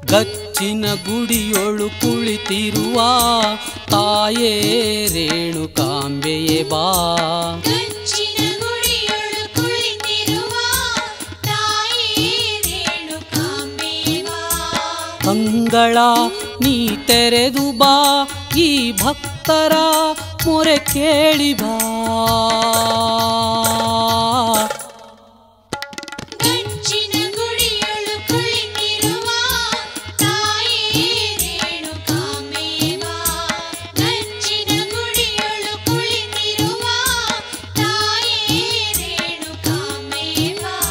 ಗಚ್ಚಿನ ಗುಡಿಯೊಳು ಕುಳಿತಿರುವ ತಾಯೇ ರೇಣುಕಾಂಬೆಯೇ ಬಾ ಕಂಚಿನ ಗುಡಿಯೊಳು ಕುಳಿತಿರುವ ತಾಯೇ ರೇಣುಕಾಂಬೇವಾ ಅಂಗಳ ನೀ ತೆರೆದು ಬಾ ಈ ಭಕ್ತರ ಮೊರೆ ಕೇಳಿ ಬಾ ಕಂಚಿನ ಗುಡಿಯೊಳು ಕುಳಿತಿರುವ ತಾಯೇ ರೇಣುಕಾಂಬೇವಾ ಕಂಚಿನ ಗುಡಿಯೊಳು ಕುಳಿತಿರುವ ತಾಯೇ ರೇಣುಕಾಂಬೇವಾ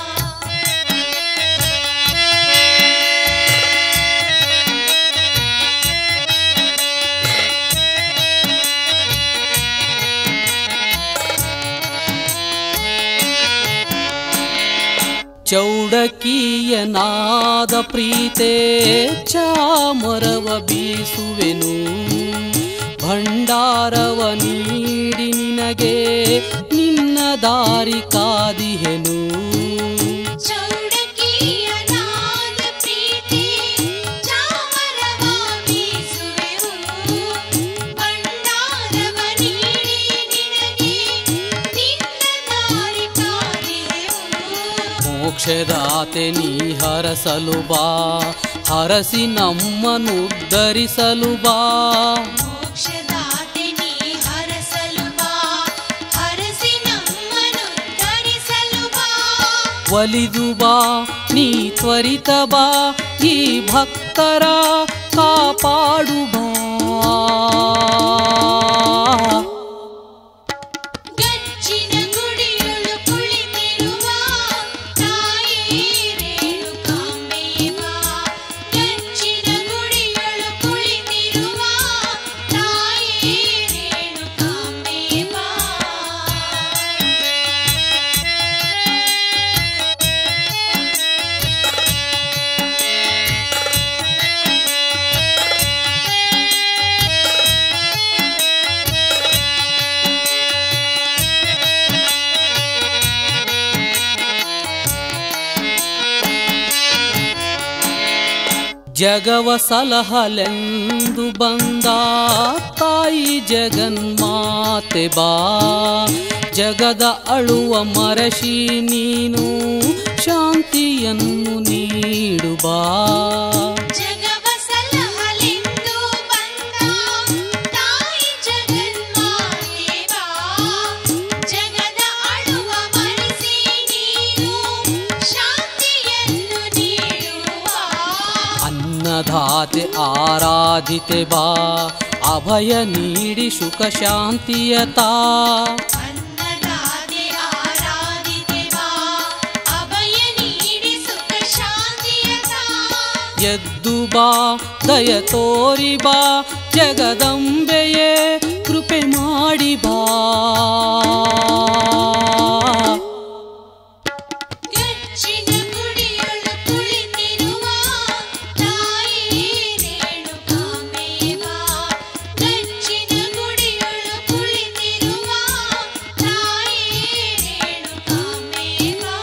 ಚೌಡಕೀಯನಾದ ಪ್ರೀತೆ ಚಾಮರವ ಬೀಸುವೆನು ಭಂಡಾರವ ನೀಡಿ ನಿನಗೆ ನಿನ್ನ ದಾರಿ ಕಾದಿಹೆನು ಚೌಡಕಿಯನಾದ ಪ್ರೀತಿ ಚಾಮರವ ಬೀಸುವೆವು ಭಂಡಾರವ ನೀಡಿ ನಿನಗೆ ನಿನ್ನ ದಾರಿ ಕಾದಿದೆವು ಮೋಕ್ಷದಾತೆ ನೀ ಹರಸಲು ಬಾ ಹರಸಿ ನಮ್ಮನ್ನು ಧರಿಸಲು ಬಾ ಮೋಕ್ಷದಾತೆ ನೀ ಹರಸಲು ಬಾ ಹರಸಿ ನಮ್ಮನ್ನು ಧರಿಸಲು ಬಾ ಒಲಿದು ಬಾ ನೀ ತ್ವರಿತ ಬಾ ಈ ಭಕ್ತರ ಕಾಪಾಡು ಬಾ ಗಚ್ಚಿನ ಗುಡಿಯೊಳು ಕುಳಿತಿರುವ ತಾಯೇ ರೇಣುಕಾಂಬೇವಾ ಗಚ್ಚಿನ ಗುಡಿಯೊಳು ಕುಳಿತಿರುವ ತಾಯೇ ರೇಣುಕಾಂಬೇವಾ ಜಗವ ಸಲಹಲೆಂದು ಬಂದ ತಾಯಿ ಜಗನ್ಮಾತೆ ಬಾ ಜಗದ ಅಳುವ ಮರಶಿ ನೀನು ಶಾಂತಿಯನ್ನು ನೀಡು ಬಾ ಜಗವ ಸಲಹಲೆಂದು ಬಂದ ತಾಯಿ ಜಗನ್ಮಾತೆವಾ ಜಗದ ಅಳುವ ಮರೆಸಿ ನೀನು ಶಾಂತಿಯನ್ನು ನೀಡುವ ಅನ್ನದಾತೆ ಆರಾಧಿತೆ ಬಾ ಅಭಯ ನೀಡಿ ಸುಖ ಶಾಂತಿಯತಾ ಅನ್ನದಾತೆ ಆರಾಧಿತೆವಾ ಅಭಯ ನೀಡಿ ಸುಖ ಶಾಂತಿಯತ ಎದ್ದು ಬಾ ದಯ ತೋರಿ ಬಾ ಜಗದಂಬೆಯೇ ಕೃಪೆ ಮಾಡಿ ಬಾ ಗಚ್ಚಿನ ಗುಡಿಯೊಳು ಕುಳಿತಿರುವ ತಾಯಿ ರೇಣುಕಾಂಬೇವಾ ಗಚ್ಚಿನ ಗುಡಿಯೊಳು ಕುಳಿತಿರುವ ತಾಯಿ ರೇಣುಕಾಂಬೇವಾ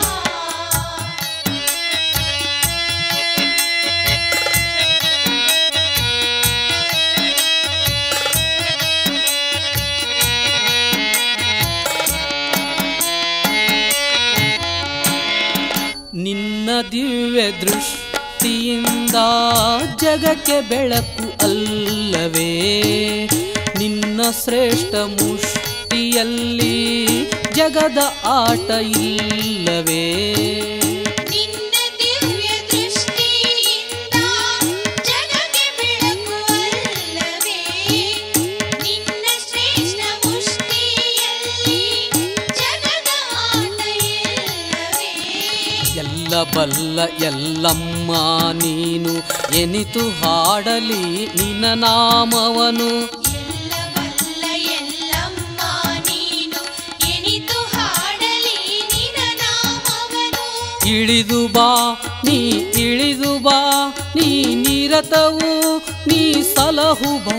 ನಿನ್ನ ದಿವ್ಯ ದೃಷ್ಟಿಯಿಂದ ಜಗಕ್ಕೆ ಬೆಳಕು ಅಲ್ಲವೇ ನಿನ್ನ ಶ್ರೇಷ್ಠ ಮುಷ್ಟಿಯಲ್ಲಿ ಜಗದ ಆಟ ಇಲ್ಲವೇ ನಿನ್ನ ದಿವ್ಯ ದೃಷ್ಟಿಯಿಂದ ಜಗಕ್ಕೆ ಬೆಳಕು ಅಲ್ಲವೇ ನಿನ್ನ ಶ್ರೇಷ್ಠ ಮುಷ್ಟಿಯಲ್ಲಿ ಜಗದ ಆಟ ಇಲ್ಲವೇ ಎಲ್ಲ ಬಲ್ಲ ಎಲ್ಲಮ್ಮ ನೀನು ಎನಿತು ಹಾಡಲಿ ನಿನ್ನ ನಾಮವನು ಎಲ್ಲ ಬಲ್ಲ ಎಲ್ಲಮ್ಮ ನೀನು ಎನಿತು ಹಾಡಲಿ ನಿನ ನಾಮವನು ಇಳಿದು ಬಾ ನೀ ಇಳಿದು ಬಾ ನೀ ನಿರತವು ನೀ ಸಲಹು ಬಾ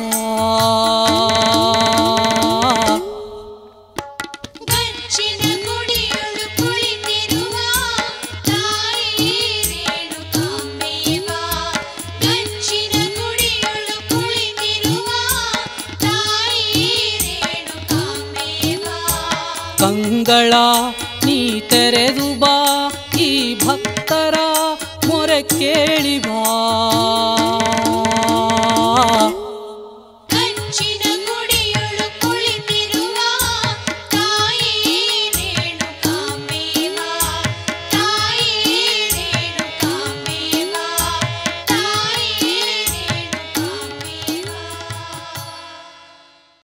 ಗಚ್ಚಿನ ಗುಡಿಯೊಳು ಕುಳಿತಿರುವ ತಾಯಿ ರೇಣುಕಾಂಬೇವಾ ಕಂಗಳ ನೀ ತೆರೆದು ಬಾ ಈ ಭಕ್ತರ ಮೊರೆ ಕೇಳಿ ಬಾ